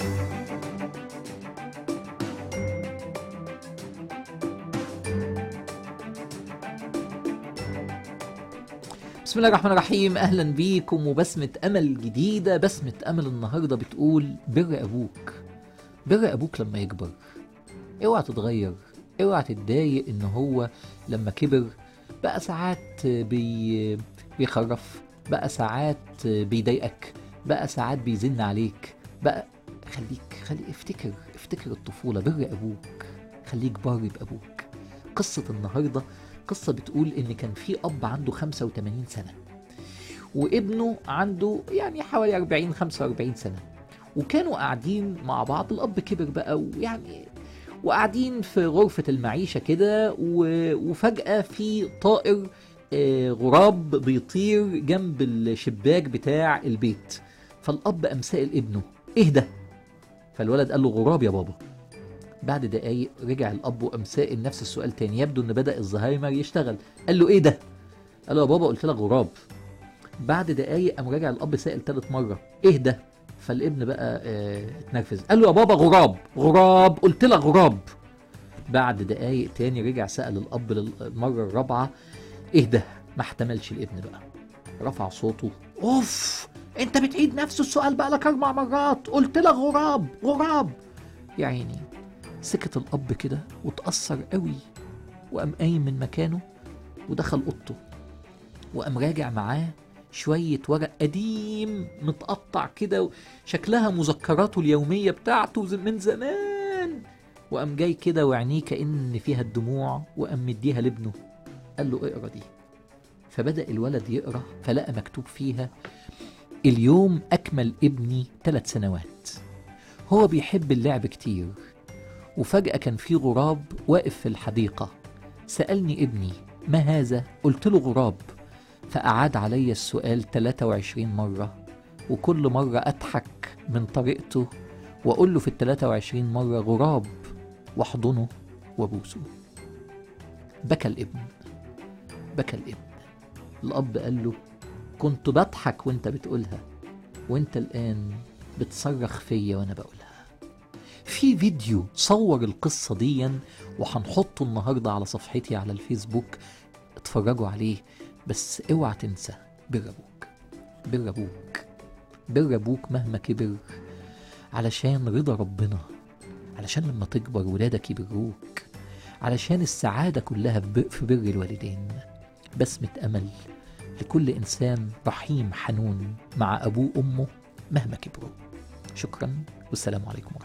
بسم الله الرحمن الرحيم اهلا بيكم وبسمة امل جديدة بسمة امل النهاردة بتقول بر ابوك بر ابوك لما يكبر اوعى تتغير اوعى تتضايق ان هو لما كبر بقى ساعات بي بيخرف بقى ساعات بيضايقك بقى ساعات بيزن عليك بقى خليك خلي افتكر افتكر الطفولة بر ابوك خليك بار بابوك قصة النهاردة قصة بتقول إن كان في أب عنده 85 سنة وابنه عنده يعني حوالي 40 45 سنة وكانوا قاعدين مع بعض الأب كبر بقى ويعني وقاعدين في غرفة المعيشة كده و- وفجأة في طائر آه، غراب بيطير جنب الشباك بتاع البيت فالأب قام سائل ابنه إيه ده؟ فالولد قال له غراب يا بابا بعد دقايق رجع الاب وقام سائل نفس السؤال تاني يبدو ان بدا الزهايمر يشتغل قال له ايه ده قال له يا بابا قلت لك غراب بعد دقايق قام راجع الاب سائل تالت مره ايه ده فالابن بقى اه اتنرفز قال له يا بابا غراب غراب قلت لك غراب بعد دقايق تاني رجع سأل الأب للمرة الرابعة إيه ده؟ ما احتملش الابن بقى رفع صوته أوف أنت بتعيد نفس السؤال بقى لك أربع مرات قلت لك غراب غراب يا عيني سكت الأب كده وتأثر قوي وقام قايم من مكانه ودخل أوضته وقام راجع معاه شوية ورق قديم متقطع كده شكلها مذكراته اليومية بتاعته ز- من زمان وقام جاي كده وعينيه كأن فيها الدموع وقام مديها لابنه قال له اقرا دي فبدأ الولد يقرا فلقى مكتوب فيها اليوم أكمل ابني ثلاث سنوات هو بيحب اللعب كتير وفجأة كان في غراب واقف في الحديقة سألني ابني ما هذا؟ قلت له غراب فأعاد علي السؤال 23 مرة وكل مرة أضحك من طريقته وأقول له في ال 23 مرة غراب واحضنه وابوسه بكى الابن بكى الابن الأب قال له كنت بضحك وانت بتقولها وانت الآن بتصرخ فيا وانا بقولها في فيديو صور القصة دي وهنحطه النهاردة على صفحتي على الفيسبوك اتفرجوا عليه بس اوعى تنسى بر ابوك بر ابوك بر ابوك مهما كبر علشان رضا ربنا علشان لما تكبر ولادك يبروك علشان السعادة كلها في في بر الوالدين بسمة أمل لكل إنسان رحيم حنون مع أبوه وأمه مهما كبروا شكرا والسلام عليكم ورحمة الله